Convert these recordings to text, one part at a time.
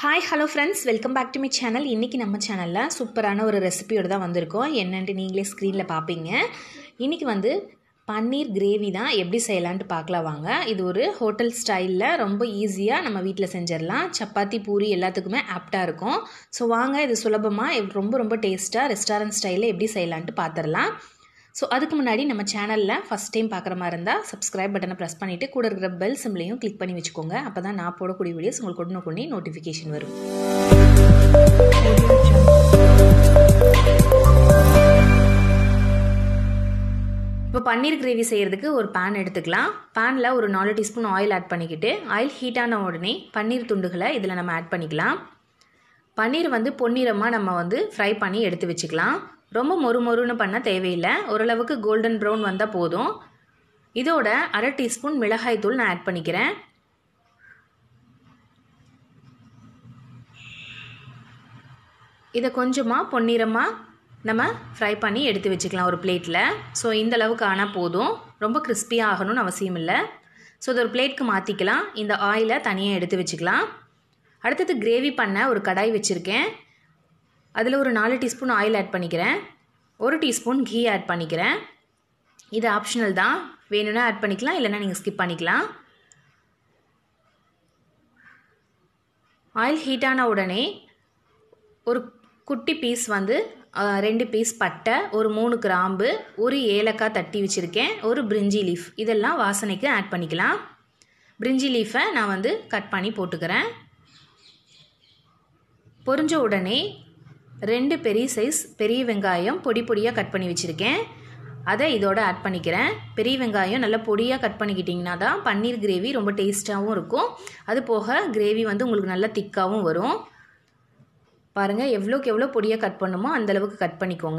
hi hello friends welcome back to my channel இன்றைக்கி நம்ம சேனலில் சூப்பரான ஒரு ரெசிபியோடு தான் வந்திருக்கோம் என்னன்ட்டு நீங்களே ஸ்க்ரீனில் பார்ப்பீங்க இன்றைக்கி வந்து பன்னீர் கிரேவி தான் எப்படி செய்யலான்ட்டு பார்க்கலாம் வாங்க இது ஒரு ஹோட்டல் ஸ்டைலில் ரொம்ப ஈஸியாக நம்ம வீட்டில் செஞ்சிடலாம் சப்பாத்தி பூரி எல்லாத்துக்குமே ஆப்டாக இருக்கும் ஸோ வாங்க இது சுலபமாக ரொம்ப ரொம்ப டேஸ்ட்டாக ரெஸ்டாரண்ட் ஸ்டைலில் எப்படி செய்யலான்ட்டு பார்த்துடலாம் ஸோ அதுக்கு முன்னாடி நம்ம சேனலில் ஃபஸ்ட் டைம் பார்க்குற மாதிரி இருந்தால் சப்ஸ்கிரைப் பட்டனை ப்ரெஸ் பண்ணிவிட்டு கூட இருக்கிற பெல் சிம்லையும் கிளிக் பண்ணி வச்சுக்கோங்க அப்போ தான் நான் போடக்கூடிய வீடியோஸ் உங்களுக்கு உடனே உடனே நோட்டிஃபிகேஷன் வரும் இப்போ பன்னீர் கிரேவி செய்கிறதுக்கு ஒரு பேன் எடுத்துக்கலாம் பேனில் ஒரு நாலு டீஸ்பூன் ஆயில் ஆட் பண்ணிக்கிட்டு ஆயில் ஹீட்டான உடனே பன்னீர் துண்டுகளை இதில் நம்ம ஆட் பண்ணிக்கலாம் பன்னீர் வந்து பொன்னிறமாக நம்ம வந்து ஃப்ரை பண்ணி எடுத்து வச்சுக்கலாம் ரொம்ப மொறு மொறுன்னு பண்ண தேவையில்லை ஓரளவுக்கு கோல்டன் ப்ரௌன் வந்தால் போதும் இதோட அரை டீஸ்பூன் மிளகாய் தூள் நான் ஆட் பண்ணிக்கிறேன் இதை கொஞ்சமாக பொன்னிறமாக நம்ம ஃப்ரை பண்ணி எடுத்து வச்சுக்கலாம் ஒரு பிளேட்டில் ஸோ இந்த அளவுக்கு ஆனால் போதும் ரொம்ப கிறிஸ்பியாக ஆகணும்னு அவசியம் இல்லை ஸோ இது ஒரு பிளேட்க்கு மாற்றிக்கலாம் இந்த ஆயிலை தனியாக எடுத்து வச்சுக்கலாம் அடுத்தது கிரேவி பண்ண ஒரு கடாய் வச்சுருக்கேன் அதில் ஒரு நாலு டீஸ்பூன் ஆயில் ஆட் பண்ணிக்கிறேன் ஒரு டீஸ்பூன் கீ ஆட் பண்ணிக்கிறேன் இது ஆப்ஷனல் தான் வேணும்னா ஆட் பண்ணிக்கலாம் இல்லைன்னா நீங்கள் ஸ்கிப் பண்ணிக்கலாம் ஆயில் ஹீட்டான உடனே ஒரு குட்டி பீஸ் வந்து ரெண்டு பீஸ் பட்டை ஒரு மூணு கிராம்பு ஒரு ஏலக்காய் தட்டி வச்சுருக்கேன் ஒரு பிரிஞ்சி லீஃப் இதெல்லாம் வாசனைக்கு ஆட் பண்ணிக்கலாம் பிரிஞ்சி லீஃபை நான் வந்து கட் பண்ணி போட்டுக்கிறேன் பொரிஞ்ச உடனே ரெண்டு பெரிய சைஸ் பெரிய வெங்காயம் பொடி பொடியாக கட் பண்ணி வச்சுருக்கேன் அதை இதோட ஆட் பண்ணிக்கிறேன் பெரிய வெங்காயம் நல்லா பொடியாக கட் பண்ணிக்கிட்டிங்கன்னா தான் பன்னீர் கிரேவி ரொம்ப டேஸ்ட்டாகவும் இருக்கும் அது போக கிரேவி வந்து உங்களுக்கு நல்லா திக்காகவும் வரும் பாருங்கள் எவ்வளோக்கு எவ்வளோ பொடியாக கட் பண்ணுமோ அந்தளவுக்கு கட் பண்ணிக்கோங்க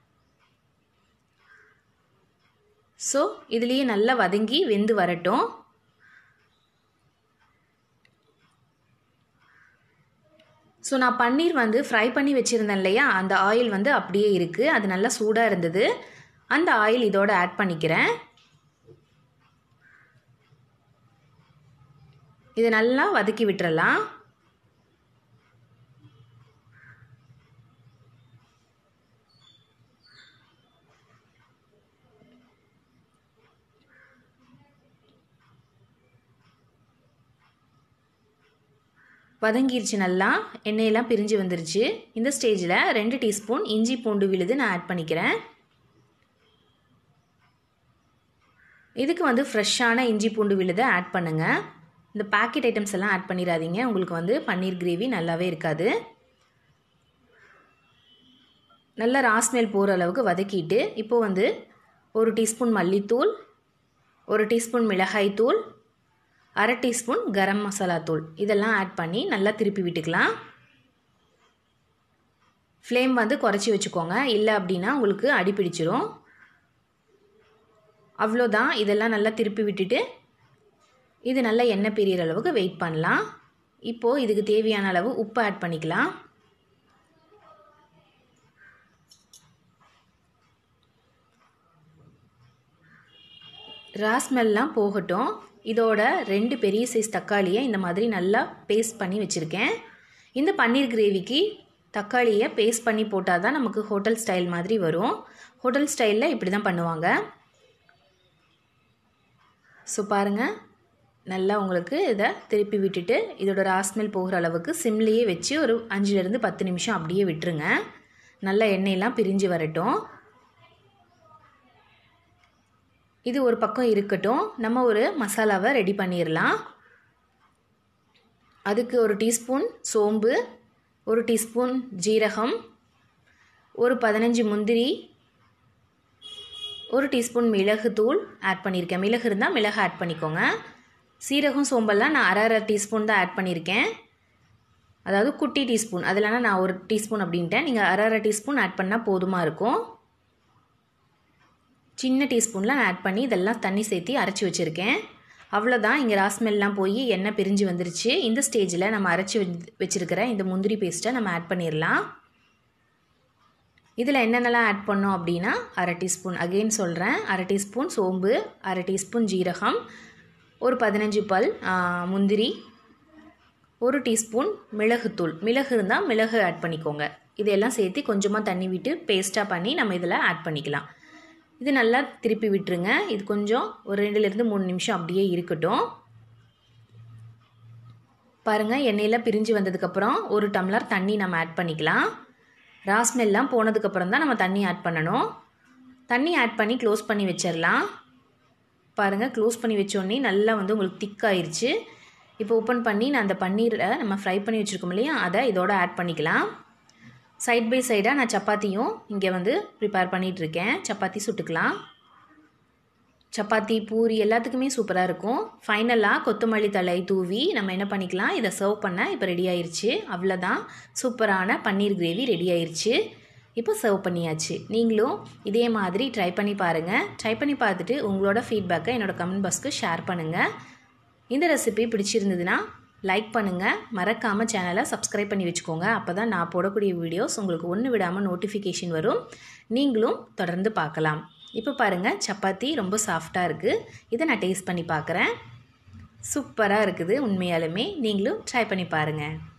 ஸோ இதுலேயே நல்லா வதங்கி வெந்து வரட்டும் ஸோ நான் பன்னீர் வந்து ஃப்ரை பண்ணி வச்சுருந்தேன் இல்லையா அந்த ஆயில் வந்து அப்படியே இருக்குது அது நல்லா சூடாக இருந்தது அந்த ஆயில் இதோட ஆட் பண்ணிக்கிறேன் இதை நல்லா வதக்கி விட்டுறலாம் வதங்கிருச்சு நல்லா எண்ணெயெல்லாம் பிரிஞ்சு வந்துருச்சு இந்த ஸ்டேஜில் ரெண்டு டீஸ்பூன் இஞ்சி பூண்டு விழுது நான் ஆட் பண்ணிக்கிறேன் இதுக்கு வந்து ஃப்ரெஷ்ஷான இஞ்சி பூண்டு விழுதை ஆட் பண்ணுங்கள் இந்த பேக்கெட் ஐட்டம்ஸ் எல்லாம் ஆட் பண்ணிடாதீங்க உங்களுக்கு வந்து பன்னீர் கிரேவி நல்லாவே இருக்காது நல்லா ராஸ்மெல் போகிற அளவுக்கு வதக்கிட்டு இப்போது வந்து ஒரு டீஸ்பூன் மல்லித்தூள் ஒரு டீஸ்பூன் மிளகாய் தூள் அரை டீஸ்பூன் கரம் மசாலா தூள் இதெல்லாம் ஆட் பண்ணி நல்லா திருப்பி விட்டுக்கலாம் ஃப்ளேம் வந்து குறைச்சி வச்சுக்கோங்க இல்லை அப்படின்னா உங்களுக்கு அடி பிடிச்சிரும் அவ்வளோதான் இதெல்லாம் நல்லா திருப்பி விட்டுட்டு இது நல்லா எண்ணெய் பிரியிற அளவுக்கு வெயிட் பண்ணலாம் இப்போது இதுக்கு தேவையான அளவு உப்பு ஆட் பண்ணிக்கலாம் ராஸ்மெல்லாம் போகட்டும் இதோட ரெண்டு பெரிய சைஸ் தக்காளியை இந்த மாதிரி நல்லா பேஸ்ட் பண்ணி வச்சுருக்கேன் இந்த பன்னீர் கிரேவிக்கு தக்காளியை பேஸ்ட் பண்ணி போட்டால் தான் நமக்கு ஹோட்டல் ஸ்டைல் மாதிரி வரும் ஹோட்டல் ஸ்டைலில் இப்படி தான் பண்ணுவாங்க ஸோ பாருங்கள் நல்லா உங்களுக்கு இதை திருப்பி விட்டுட்டு இதோட ராஸ்மெல் போகிற அளவுக்கு சிம்லேயே வச்சு ஒரு அஞ்சுலேருந்து பத்து நிமிஷம் அப்படியே விட்டுருங்க நல்லா எண்ணெயெல்லாம் பிரிஞ்சு வரட்டும் இது ஒரு பக்கம் இருக்கட்டும் நம்ம ஒரு மசாலாவை ரெடி பண்ணிடலாம் அதுக்கு ஒரு டீஸ்பூன் சோம்பு ஒரு டீஸ்பூன் ஜீரகம் ஒரு பதினஞ்சு முந்திரி ஒரு டீஸ்பூன் மிளகு தூள் ஆட் பண்ணியிருக்கேன் மிளகு இருந்தால் மிளகு ஆட் பண்ணிக்கோங்க சீரகம் சோம்பெல்லாம் நான் அரை அரை டீஸ்பூன் தான் ஆட் பண்ணியிருக்கேன் அதாவது குட்டி டீஸ்பூன் அதில்னா நான் ஒரு டீஸ்பூன் அப்படின்ட்டேன் நீங்கள் அரை அரை டீஸ்பூன் ஆட் பண்ணால் போதுமாக இருக்கும் சின்ன டீஸ்பூனில் நான் ஆட் பண்ணி இதெல்லாம் தண்ணி சேர்த்தி அரைச்சி வச்சுருக்கேன் அவ்வளோதான் இங்கே ராஸ்மெல்லாம் போய் எண்ணெய் பிரிஞ்சு வந்துருச்சு இந்த ஸ்டேஜில் நம்ம அரைச்சி வச்சுருக்கிற இந்த முந்திரி பேஸ்ட்டை நம்ம ஆட் பண்ணிடலாம் இதில் என்னென்னலாம் ஆட் பண்ணோம் அப்படின்னா அரை டீஸ்பூன் அகெயின் சொல்கிறேன் அரை டீஸ்பூன் சோம்பு அரை டீஸ்பூன் ஜீரகம் ஒரு பதினஞ்சு பல் முந்திரி ஒரு டீஸ்பூன் மிளகுத்தூள் மிளகு இருந்தால் மிளகு ஆட் பண்ணிக்கோங்க இதையெல்லாம் சேர்த்து கொஞ்சமாக தண்ணி விட்டு பேஸ்ட்டாக பண்ணி நம்ம இதில் ஆட் பண்ணிக்கலாம் இது நல்லா திருப்பி விட்டுருங்க இது கொஞ்சம் ஒரு ரெண்டுலேருந்து மூணு நிமிஷம் அப்படியே இருக்கட்டும் பாருங்கள் எண்ணெயில் பிரிஞ்சு வந்ததுக்கப்புறம் ஒரு டம்ளர் தண்ணி நம்ம ஆட் பண்ணிக்கலாம் ராஸ்மெல்லாம் போனதுக்கப்புறம் தான் நம்ம தண்ணி ஆட் பண்ணணும் தண்ணி ஆட் பண்ணி க்ளோஸ் பண்ணி வச்சிடலாம் பாருங்கள் க்ளோஸ் பண்ணி வச்சோடனே நல்லா வந்து உங்களுக்கு திக்காயிருச்சு இப்போ ஓப்பன் பண்ணி நான் அந்த பன்னீரை நம்ம ஃப்ரை பண்ணி வச்சுருக்கோம் இல்லையா அதை இதோட ஆட் பண்ணிக்கலாம் சைட் பை சைடாக நான் சப்பாத்தியும் இங்கே வந்து ப்ரிப்பேர் பண்ணிகிட்ருக்கேன் சப்பாத்தி சுட்டுக்கலாம் சப்பாத்தி பூரி எல்லாத்துக்குமே சூப்பராக இருக்கும் ஃபைனலாக கொத்தமல்லி தழை தூவி நம்ம என்ன பண்ணிக்கலாம் இதை சர்வ் பண்ண இப்போ ரெடி ஆயிடுச்சு அவ்வளோதான் சூப்பரான பன்னீர் கிரேவி ரெடி ஆயிடுச்சு இப்போ சர்வ் பண்ணியாச்சு நீங்களும் இதே மாதிரி ட்ரை பண்ணி பாருங்கள் ட்ரை பண்ணி பார்த்துட்டு உங்களோட ஃபீட்பேக்கை என்னோடய கமெண்ட் பாக்ஸ்க்கு ஷேர் பண்ணுங்கள் இந்த ரெசிபி பிடிச்சிருந்ததுன்னா லைக் பண்ணுங்கள் மறக்காமல் சேனலை சப்ஸ்கிரைப் பண்ணி வச்சுக்கோங்க அப்போ தான் நான் போடக்கூடிய வீடியோஸ் உங்களுக்கு ஒன்று விடாமல் நோட்டிஃபிகேஷன் வரும் நீங்களும் தொடர்ந்து பார்க்கலாம் இப்போ பாருங்கள் சப்பாத்தி ரொம்ப சாஃப்டாக இருக்குது இதை நான் டேஸ்ட் பண்ணி பார்க்குறேன் சூப்பராக இருக்குது உண்மையாலுமே நீங்களும் ட்ரை பண்ணி பாருங்கள்